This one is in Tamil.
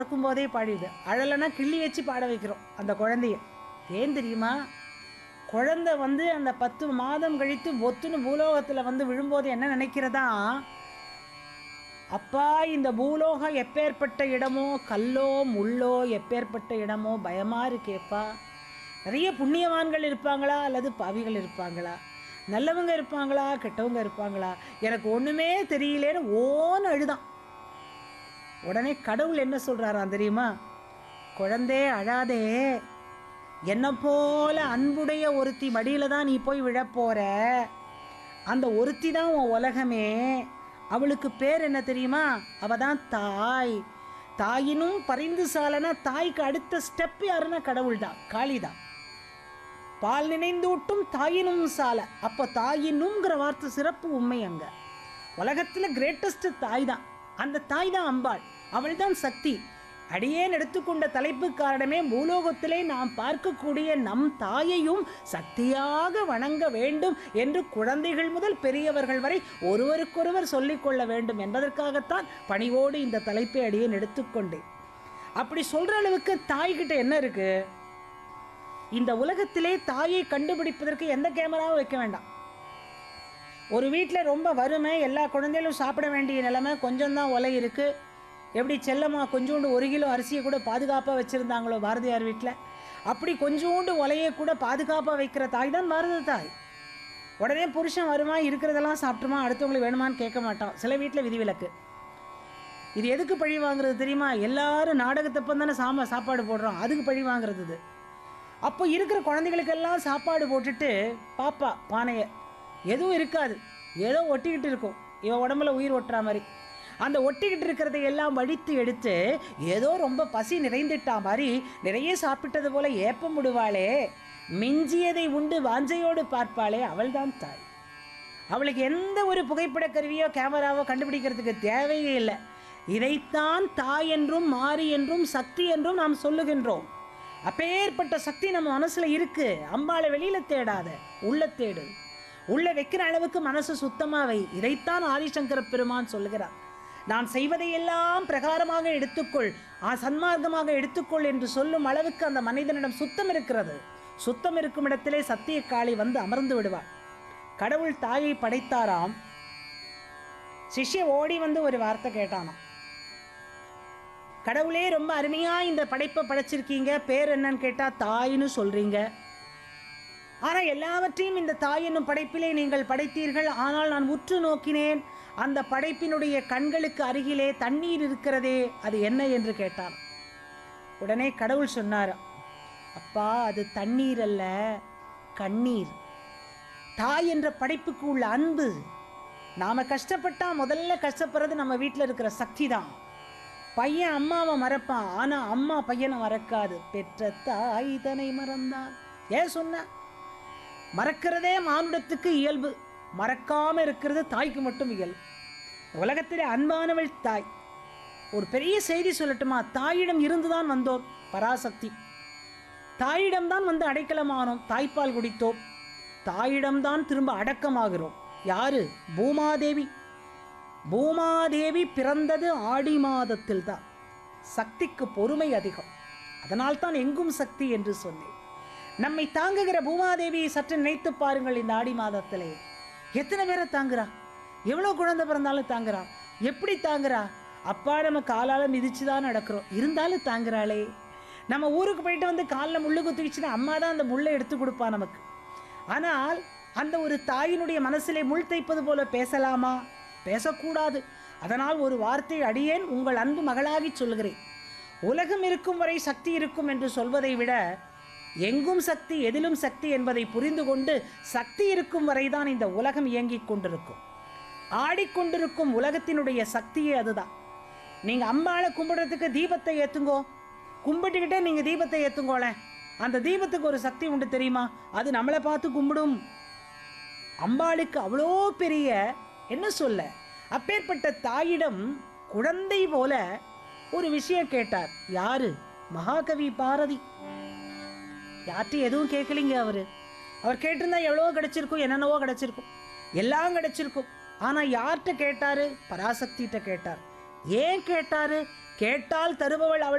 இருக்கும்போதே பாடிடுது அழலைன்னா கிள்ளி வச்சு பாட வைக்கிறோம் அந்த குழந்தைய ஏன் தெரியுமா குழந்தை வந்து அந்த பத்து மாதம் கழித்து ஒத்துன்னு பூலோகத்தில் வந்து விழும்போது என்ன நினைக்கிறதா அப்பா இந்த பூலோகம் எப்பேற்பட்ட இடமோ கல்லோ முள்ளோ எப்பேற்பட்ட இடமோ பயமாக இருக்கேப்பா நிறைய புண்ணியவான்கள் இருப்பாங்களா அல்லது பாவிகள் இருப்பாங்களா நல்லவங்க இருப்பாங்களா கெட்டவங்க இருப்பாங்களா எனக்கு ஒன்றுமே தெரியலேன்னு ஓன்னு அழுதான் உடனே கடவுள் என்ன சொல்கிறாராம் தெரியுமா குழந்தே அழாதே என்னை போல அன்புடைய ஒருத்தி மடியில் தான் நீ போய் விழப்போற அந்த ஒருத்தி தான் உன் உலகமே அவளுக்கு பேர் என்ன தெரியுமா அவ தான் தாய் தாயினும் பரிந்து சாலனா தாய்க்கு அடுத்த ஸ்டெப் யாருன்னா கடவுள் தான் காளி தான் பால் நினைந்தூட்டும் தாயினும் சால அப்போ தாயினுங்கிற வார்த்தை சிறப்பு உண்மை அங்க உலகத்தில் கிரேட்டஸ்ட் தாய் தான் அந்த தாய் தான் அம்பாள் அவள் தான் சக்தி அடியேன் எடுத்துக்கொண்ட தலைப்பு காரணமே பூலோகத்திலே நாம் பார்க்கக்கூடிய நம் தாயையும் சக்தியாக வணங்க வேண்டும் என்று குழந்தைகள் முதல் பெரியவர்கள் வரை ஒருவருக்கொருவர் சொல்லிக்கொள்ள வேண்டும் என்பதற்காகத்தான் பணிவோடு இந்த தலைப்பை அடியேன் எடுத்துக்கொண்டேன் அப்படி சொல்ற அளவுக்கு தாய்கிட்ட என்ன இருக்கு இந்த உலகத்திலே தாயை கண்டுபிடிப்பதற்கு எந்த கேமராவும் வைக்க வேண்டாம் ஒரு வீட்டில் ரொம்ப வறுமை எல்லா குழந்தைகளும் சாப்பிட வேண்டிய நிலைமை கொஞ்சம் தான் ஒலை இருக்குது எப்படி செல்லம்மா கொஞ்சோண்டு ஒரு கிலோ அரிசியை கூட பாதுகாப்பாக வச்சுருந்தாங்களோ பாரதியார் வீட்டில் அப்படி கொஞ்சோண்டு ஒலையை கூட பாதுகாப்பாக வைக்கிற தாய் தான் பாரத தாய் உடனே புருஷன் வருமா இருக்கிறதெல்லாம் சாப்பிட்டுமா அடுத்தவங்களுக்கு வேணுமான்னு கேட்க மாட்டான் சில வீட்டில் விதிவிலக்கு இது எதுக்கு பழி வாங்குறது தெரியுமா எல்லாரும் நாடகத்தப்பம் தானே சாம சாப்பாடு போடுறோம் அதுக்கு பழி வாங்குறது இது அப்போ இருக்கிற குழந்தைகளுக்கெல்லாம் சாப்பாடு போட்டுட்டு பாப்பா பானையை எதுவும் இருக்காது ஏதோ ஒட்டிக்கிட்டு இருக்கும் இவன் உடம்புல உயிர் ஒட்டுற மாதிரி அந்த ஒட்டிக்கிட்டு இருக்கிறதை எல்லாம் வடித்து எடுத்து ஏதோ ரொம்ப பசி நிறைந்துட்டா மாதிரி நிறைய சாப்பிட்டது போல ஏப்பம் விடுவாளே மிஞ்சியதை உண்டு வாஞ்சையோடு பார்ப்பாளே அவள்தான் தாய் அவளுக்கு எந்த ஒரு புகைப்பட கருவியோ கேமராவோ கண்டுபிடிக்கிறதுக்கு தேவையே இல்லை இதைத்தான் தாய் என்றும் மாறி என்றும் சக்தி என்றும் நாம் சொல்லுகின்றோம் அப்பேற்பட்ட சக்தி நம்ம மனசுல இருக்கு அம்பாளை வெளியில தேடாத உள்ள தேடு உள்ள வைக்கிற அளவுக்கு மனசு சுத்தமா வை இதைத்தான் ஆதிசங்கர பெருமான் சொல்லுகிறார் நான் செய்வதையெல்லாம் பிரகாரமாக எடுத்துக்கொள் ஆ சன்மார்க்கமாக எடுத்துக்கொள் என்று சொல்லும் அளவுக்கு அந்த மனிதனிடம் சுத்தம் இருக்கிறது சுத்தம் இருக்கும் இடத்திலே சத்திய காளி வந்து அமர்ந்து விடுவார் கடவுள் தாயை படைத்தாராம் சிஷ்ய ஓடி வந்து ஒரு வார்த்தை கேட்டானாம் கடவுளே ரொம்ப அருமையா இந்த படைப்பை படைச்சிருக்கீங்க பேர் என்னன்னு கேட்டா தாயின்னு சொல்றீங்க ஆனா எல்லாவற்றையும் இந்த தாய் என்னும் படைப்பிலே நீங்கள் படைத்தீர்கள் ஆனால் நான் உற்று நோக்கினேன் அந்த படைப்பினுடைய கண்களுக்கு அருகிலே தண்ணீர் இருக்கிறதே அது என்ன என்று கேட்டான் உடனே கடவுள் சொன்னார் அப்பா அது தண்ணீர் அல்ல கண்ணீர் தாய் என்ற படைப்புக்கு உள்ள அன்பு நாம கஷ்டப்பட்டா முதல்ல கஷ்டப்படுறது நம்ம வீட்டில் இருக்கிற சக்தி தான் பையன் அம்மாவை மறப்பான் ஆனா அம்மா பையனை மறக்காது பெற்ற தாய் தனை மறந்தான் ஏன் சொன்ன மறக்கிறதே மானுடத்துக்கு இயல்பு மறக்காம இருக்கிறது தாய்க்கு மட்டும் இயல்பு உலகத்திலே அன்பானவள் தாய் ஒரு பெரிய செய்தி சொல்லட்டுமா தாயிடம் இருந்துதான் வந்தோம் பராசக்தி தாயிடம்தான் வந்து அடைக்கலமானோம் தாய்ப்பால் குடித்தோம் தாயிடம்தான் திரும்ப அடக்கமாகிறோம் யாரு பூமாதேவி பூமாதேவி பிறந்தது ஆடி மாதத்தில் தான் சக்திக்கு பொறுமை அதிகம் அதனால் தான் எங்கும் சக்தி என்று சொன்னேன் நம்மை தாங்குகிற பூமாதேவியை சற்று நினைத்து பாருங்கள் இந்த ஆடி மாதத்திலே எத்தனை பேரை தாங்குறா எவ்வளோ குழந்தை பிறந்தாலும் தாங்குறா எப்படி தாங்குறா அப்பா நம்ம காலால் மிதிச்சு தான் நடக்கிறோம் இருந்தாலும் தாங்குறாளே நம்ம ஊருக்கு போயிட்டு வந்து காலில் முள்ளு குத்திக்கிச்சுன்னா அம்மா தான் அந்த முள்ளை எடுத்து கொடுப்பா நமக்கு ஆனால் அந்த ஒரு தாயினுடைய மனசிலே முள் தைப்பது போல பேசலாமா பேசக்கூடாது அதனால் ஒரு வார்த்தை அடியேன் உங்கள் அன்பு மகளாகி சொல்கிறேன் உலகம் இருக்கும் வரை சக்தி இருக்கும் என்று சொல்வதை விட எங்கும் சக்தி எதிலும் சக்தி என்பதை புரிந்து கொண்டு சக்தி இருக்கும் வரைதான் இந்த உலகம் இயங்கிக் கொண்டிருக்கும் ஆடிக்கொண்டிருக்கும் உலகத்தினுடைய சக்தியே அதுதான் நீங்க அம்பாளை கும்பிடுறதுக்கு தீபத்தை ஏத்துங்கோ கும்பிட்டுக்கிட்டே நீங்க தீபத்தை ஏத்துங்கோளேன் அந்த தீபத்துக்கு ஒரு சக்தி உண்டு தெரியுமா அது நம்மளை பார்த்து கும்பிடும் அம்பாளுக்கு அவ்வளோ பெரிய என்ன சொல்ல அப்பேற்பட்ட தாயிடம் குழந்தை போல ஒரு விஷயம் கேட்டார் யாரு மகாகவி பாரதி யார்ட்டையும் எதுவும் கேட்கலிங்க அவரு அவர் கேட்டிருந்தா எவ்வளவோ கிடைச்சிருக்கும் என்னென்னவோ கிடைச்சிருக்கும் எல்லாம் கிடைச்சிருக்கும் ஆனா யார்கிட்ட கேட்டாரு பராசக்திகிட்ட கேட்டார் ஏன் கேட்டாரு கேட்டால் தருபவள் அவள்